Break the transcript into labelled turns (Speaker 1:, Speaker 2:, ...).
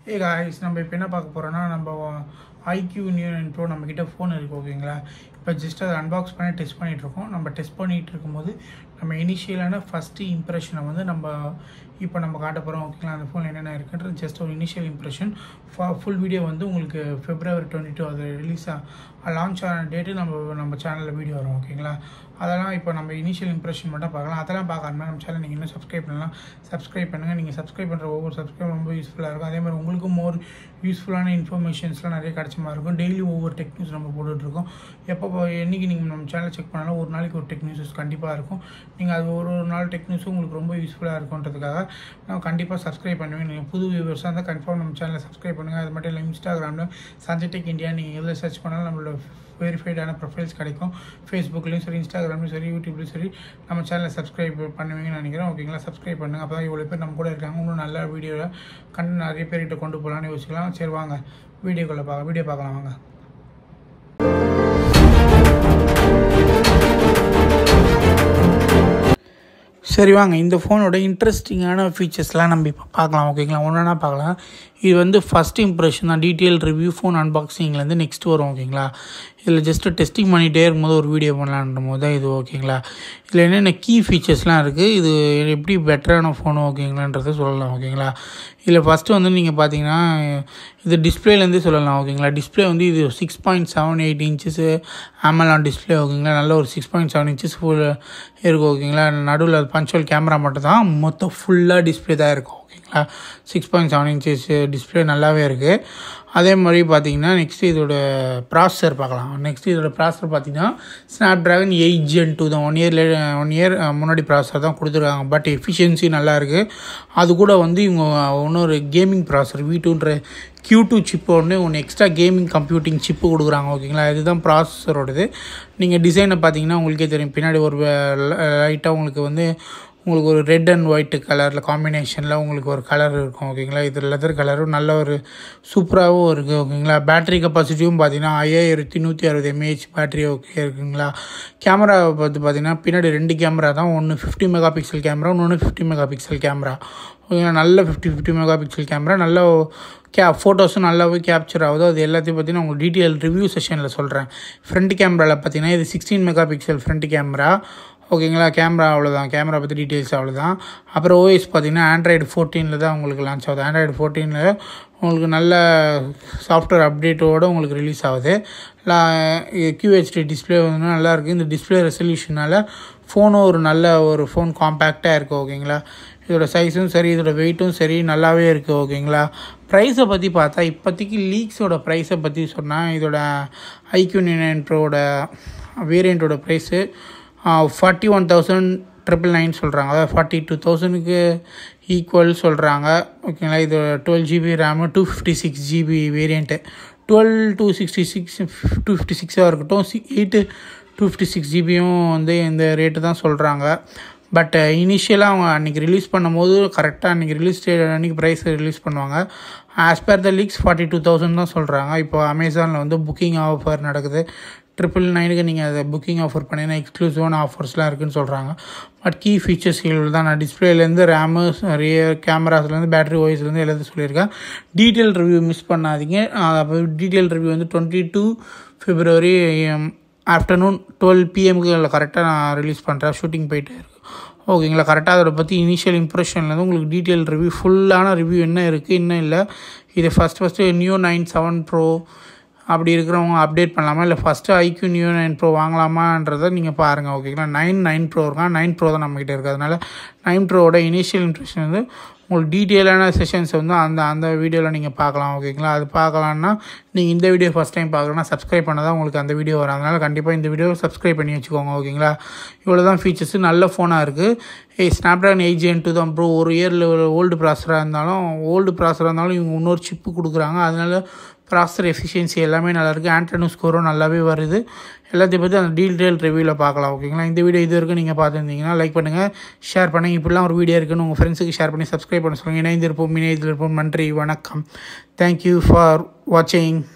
Speaker 1: ஏ guys நம்ம இப்போ என்ன பார்க்க போகிறோன்னா நம்ம ஐக்யூ நியூ ப்ரோ நம்மக்கிட்ட ஃபோன் இருக்குது ஓகேங்களா இப்போ ஜஸ்ட் அதை அன்பாக்ஸ் பண்ணி டெஸ்ட் பண்ணிகிட்டு இருக்கோம் நம்ம டெஸ்ட் பண்ணிகிட்டு இருக்கும்போது நம்ம இனிஷியலான ஃபஸ்ட்டு இம்ப்ரெஷனை வந்து நம்ம இப்போ நம்ம காட்ட போகிறோம் ஓகேங்களா அந்த ஃபோனில் என்னென்ன இருக்குன்றது ஜஸ்ட் ஒரு இனிஷியல் இம்ப்ரெஷன் ஃபுல் வீடியோ வந்து உங்களுக்கு ஃபெப்ரவரி டுவெண்ட்டி டூ அது ரிலீஸ் லான்ச் ஆன டேட்டு நம்ம நம்ம சேனலில் வீடியோ வரும் ஓகேங்களா அதெல்லாம் இப்போ நம்ம இனிஷியல் இம்ப்ரெஷன் மட்டும் பார்க்கலாம் அதெல்லாம் பார்க்காம நம்ம சேனல் நீங்கள் இன்னும் சப்ஸ்கிரைப் பண்ணலாம் சப்ஸ்கிரைப் பண்ணுங்கள் நீங்கள் சப்ஸ்கிரைப் பண்ணுற ஒவ்வொரு சப்ஸ்கிரைப் ரொம்ப யூஸ்ஃபுல்லாக இருக்கும் அதே மாதிரி உங்களுக்கும் மோர் யூஸ்ஃபுல்லான இன்ஃபர்மேஷன்ஸ்லாம் நிறைய கிடைச்ச மாதிரி இருக்கும் டெய்லி ஒவ்வொரு டெக் நியூஸ் நம்ம போட்டுட்ருக்கோம் எப்போ என்றைக்கு நீங்கள் நம்ம சேனல் செக் பண்ணாலும் ஒரு நாளைக்கு ஒரு டெக் நியூஸஸ் கண்டிப்பாக இருக்கும் நீங்கள் அது ஒரு ஒரு நாள் டெக் நியூஸும் உங்களுக்கு ரொம்ப யூஸ்ஃபுல்லாக இருக்குன்றதுக்காக நான் கண்டிப்பாக சப்ஸ்கிரைப் பண்ணுவேன் நீங்கள் புது வியூவர்ஸாக இருந்தால் கன்ஃபார்ம் நம்ம சேனலை சப்ஸ்கிரைப் பண்ணுங்கள் அது மட்டும் இல்லை இன்ஸ்டாகிராமில் சஞ்சய் டெக் இந்தியா நீங்கள் எதில் சர்ச் பண்ணாலும் நம்மளோட வெரிஃபைடான ப்ரொஃபைல்ஸ் கிடைக்கும் ஃபேஸ்புக்லேயும் சரி இன்ஸ்டாகிராம்லையும் சரி யூடியூப்லையும் சரி நம்ம சேனலை சப்ஸ்கிரைப் பண்ணுவீங்கன்னு நினைக்கிறேன் ஓகேங்களா சப்ஸ்கிரைப் பண்ணுங்கள் அப்போ தான் இவ்வளோ பேர் நம்ம கூட இருக்காங்க இன்னும் நல்ல வீடியோவில் கண்டு நிறைய பேர்கிட்ட கொண்டு போகலான்னு யோசிக்கலாம் சரி வாங்க வீடியோக்குள்ளே பார்க்க வீடியோ பார்க்கலாம் வாங்க சரி வாங்க இந்த ஃபோனோட இன்ட்ரெஸ்டிங்கான ஃபீச்சர்ஸ்லாம் நம்ம இப்போ பார்க்கலாம் ஓகேங்களா ஒன்றா பார்க்கலாம் இது வந்து ஃபஸ்ட் இம்ப்ரெஷன் தான் டீட்டெயில் ரிவ்யூ ஃபோன் அன்பாக்சிங்லேருந்து நெக்ஸ்ட் வரும் ஓகேங்களா இதில் ஜஸ்ட்டு டெஸ்டிங் பண்ணிகிட்டே இருக்கும்போது ஒரு வீடியோ பண்ணலான்ற போது தான் இது ஓகேங்களா இதில் என்னென்ன கீ ஃபீச்சர்ஸ்லாம் இருக்குது இது எப்படி பெட்டரான ஃபோனு ஓகேங்களான்றதை சொல்லலாம் ஓகேங்களா இதில் ஃபஸ்ட்டு வந்து நீங்கள் பார்த்தீங்கன்னா இது டிஸ்பிளேலேருந்தே சொல்லலாம் ஓகேங்களா டிஸ்பிளே வந்து இது six point seven eight inches AMOLED display ஓகேங்களா நல்ல ஒரு six point seven inches full இருக்கும் ஓகேங்களா நடுவில் பஞ்சுவல் கேமரா மட்டும் தான் மொத்தம் ஃபுல்லாக டிஸ்பிளே தான் இருக்கும் ஓகேங்களா six point seven inches display நல்லாவே இருக்குது அதே மாதிரி பார்த்தீங்கன்னா நெக்ஸ்ட் இதோட ப்ராசஸர் பார்க்கலாம் நெக்ஸ்ட் இதோட ப்ராசஸர் பார்த்தீங்கன்னா Snapdragon eight Gen two தான் ஒன் இயர் ஒன் இயர் முன்னாடி ப்ராசஸர் தான் கொடுத்துருக்காங்க பட் எஃபிஷியன்சி நல்லா இருக்குது அது கூட வந்து இவங்க இன்னொரு கேமிங் ப்ராசஸர் வி டூன்ற கியூ டூ சிப்பு ஒன்று ஒன்று எக்ஸ்ட்ரா கேமிங் கம்ப்யூட்டிங் சிப்பு கொடுக்குறாங்க ஓகேங்களா இதுதான் ப்ராசஸரோடது நீங்கள் டிசைனை பார்த்தீங்கன்னா உங்களுக்கே தெரியும் பின்னாடி ஒரு லைட்டாக உங்களுக்கு வந்து உங்களுக்கு ஒரு ரெட் அண்ட் ஒயிட் கலரில் காம்பினேஷனில் உங்களுக்கு ஒரு கலர் இருக்கும் ஓகேங்களா இது லெதர் கலரும் நல்ல ஒரு சூப்பராகவும் இருக்குது ஓகேங்களா பேட்டரி கெப்பாசிட்டியும் பார்த்தீங்கன்னா ஐயாயிரத்தி நூற்றி அறுபது எம்ஏஹெச் பேட்டரி ஓகே இருக்குங்களா கேமரா பார்த்து பார்த்தீங்கன்னா பின்னாடி ரெண்டு கேமரா தான் ஒன்று ஃபிஃப்டி மெகா பிக்சல் கேமரா இன்னொன்று ஃபிஃப்டி மெகா பிக்சல் கேமரா ஓகேங்களா நல்ல fifty fifty mega pixel camera நல்ல கே ஃபோட்டோஸும் நல்லாவே கேப்சர் ஆகுது அது எல்லாத்தையும் பார்த்தீங்கன்னா உங்களுக்கு டீட்டெயில் ரிவ்யூ செஷனில் சொல்கிறேன் ஃப்ரண்ட் கேமராவில் பார்த்தீங்கன்னா இது sixteen mega pixel front camera ஓகேங்களா கேமரா அவ்வளோதான் கேமரா பற்றி டீட்டெயில்ஸ் அவ்வளோதான் அப்புறம் ஓஎஸ் பார்த்தீங்கன்னா ஆண்ட்ராய்டு ஃபோர்டீனில் தான் உங்களுக்கு லான்ச் ஆகுது ஆண்ட்ராய்டு ஃபோர்டீனில் உங்களுக்கு நல்ல சாஃப்ட்வேர் அப்டேட்டோடு உங்களுக்கு ரிலீஸ் ஆகுது கியூஹெச்டி டிஸ்பிளே வந்து நல்லாயிருக்கு இந்த டிஸ்பிளே ரெசல்யூஷனால் ஃபோனும் ஒரு நல்ல ஒரு ஃபோன் காம்பேக்டாக இருக்குது ஓகேங்களா இதோட சைஸும் சரி இதோட வெயிட்டும் சரி நல்லாவே இருக்குது ஓகேங்களா ப்ரைஸை பற்றி பார்த்தா இப்போதைக்கு லீக்ஸோட ப்ரைஸை பற்றி சொன்னால் இதோட ஐக்யூ நைன் ப்ரோட வேரியண்ட்டோட price forty one thousand triple nine சொல்கிறாங்க அதாவது ஃபார்ட்டி டூ தௌசண்ட்க்கு ஈக்குவல் சொல்கிறாங்க ஓகேங்களா இது twelve GB RAM two fifty six GB variant twelve two sixty six two fifty சிக்ஸாக இருக்கட்டும் சி எயிட்டு டூ ஃபிஃப்டி சிக்ஸ் ஜிபியும் வந்து இந்த ரேட்டு தான் சொல்கிறாங்க பட் இனிஷியலாக அவங்க அன்றைக்கி ரிலீஸ் பண்ணும்போது கரெக்டாக அன்றைக்கி ரிலீஸ் டே அன்றைக்கி ப்ரைஸ் ரிலீஸ் பண்ணுவாங்க as per the leaks forty two thousand தான் சொல்கிறாங்க இப்போ அமேசானில் வந்து புக்கிங் ஆஃபர் நடக்குது ட்ரிபிள் நைனுக்கு நீங்கள் அதை புக்கிங் ஆஃபர் பண்ணிங்கன்னா எக்ஸ்க்ளூசிவான ஆஃபர்ஸ்லாம் இருக்குதுன்னு சொல்கிறாங்க பட் கீ ஃபீச்சர்ஸ் தான் நான் டிஸ்பிளேலேருந்து ரேமு ரியர் கேமராஸ்லேருந்து பேட்டரி வாய்ஸ்லேருந்து எல்லாத்தையும் சொல்லியிருக்கேன் டீட்டெயில் ரிவ்யூ மிஸ் பண்ணாதீங்க அப்போ டீட்டெயில் ரிவ்யூ வந்து twenty two February afternoon twelve பிஎம்க்கு கரெக்டாக நான் ரிலீஸ் பண்ணுறேன் ஷூட்டிங் போயிட்டு இருக்கு ஓகேங்களா கரெக்டாக அதோட பற்றி இனிஷியல் இம்ப்ரெஷன்லேருந்து உங்களுக்கு டீட்டெயில் ரிவ்யூ ஃபுல்லான ரிவ்யூ என்ன இருக்குது இன்னும் இல்லை இது first first Neo nine seven Pro அப்படி இருக்கிறவங்க அப்டேட் பண்ணலாமா இல்லை first iQOO Neo nine Pro வாங்கலாமான்றதை நீங்கள் பாருங்கள் ஓகேங்களா நைன் நைன் ப்ரோ இருக்கான் நைன் ப்ரோ தான் நம்மக்கிட்ட இருக்குது அதனால் நைன் ப்ரோவோட இனிஷியல் இம்ப்ரெஷன் வந்து உங்களுக்கு டீட்டெயிலான செஷன்ஸ் வந்து அந்த அந்த வீடியோவில் நீங்கள் பார்க்கலாம் ஓகேங்களா அது பார்க்கலான்னா நீங்கள் இந்த வீடியோ ஃபஸ்ட் டைம் பார்க்கணுன்னா சப்ஸ்கிரைப் பண்ணால் தான் உங்களுக்கு அந்த வீடியோ வரும் அதனால் கண்டிப்பாக இந்த வீடியோ சப்ஸ்கிரைப் பண்ணி வச்சுக்கோங்க ஓகேங்களா இவ்வளோ தான் ஃபீச்சர்ஸ் நல்ல ஃபோனாக இருக்குது a Snapdragon eight Gen two தான் ப்ரோ ஒரு இயரில் ஓல்டு ப்ராசராக இருந்தாலும் ஓல்டு ப்ராசராக இருந்தாலும் இவங்க இன்னொரு சிப்பு கொடுக்குறாங்க அதனால் ப்ராசர் எஃபிஷியன்சி எல்லாமே நல்லாயிருக்கு ஆண்ட்ரனு ஸ்கோரும் நல்லாவே வருது எல்லாத்தையும் பற்றி அந்த டீட்டெயில் ரிவ்யூவில் பார்க்கலாம் ஓகேங்களா இந்த வீடியோ இது வரைக்கும் நீங்கள் பார்த்துருந்தீங்கன்னா லைக் பண்ணுங்கள் ஷேர் பண்ணுங்கள் இப்படிலாம் ஒரு வீடியோ இருக்குன்னு உங்கள் ஃப்ரெண்ட்ஸுக்கு ஷேர் பண்ணி சப்ஸ்கிரைப் பண்ண சொல்லுங்கள் இணைந்திருப்போம் இணைந்திருப்போம் நன்றி வணக்கம் தேங்க்யூ ஃபார் வாட்சிங்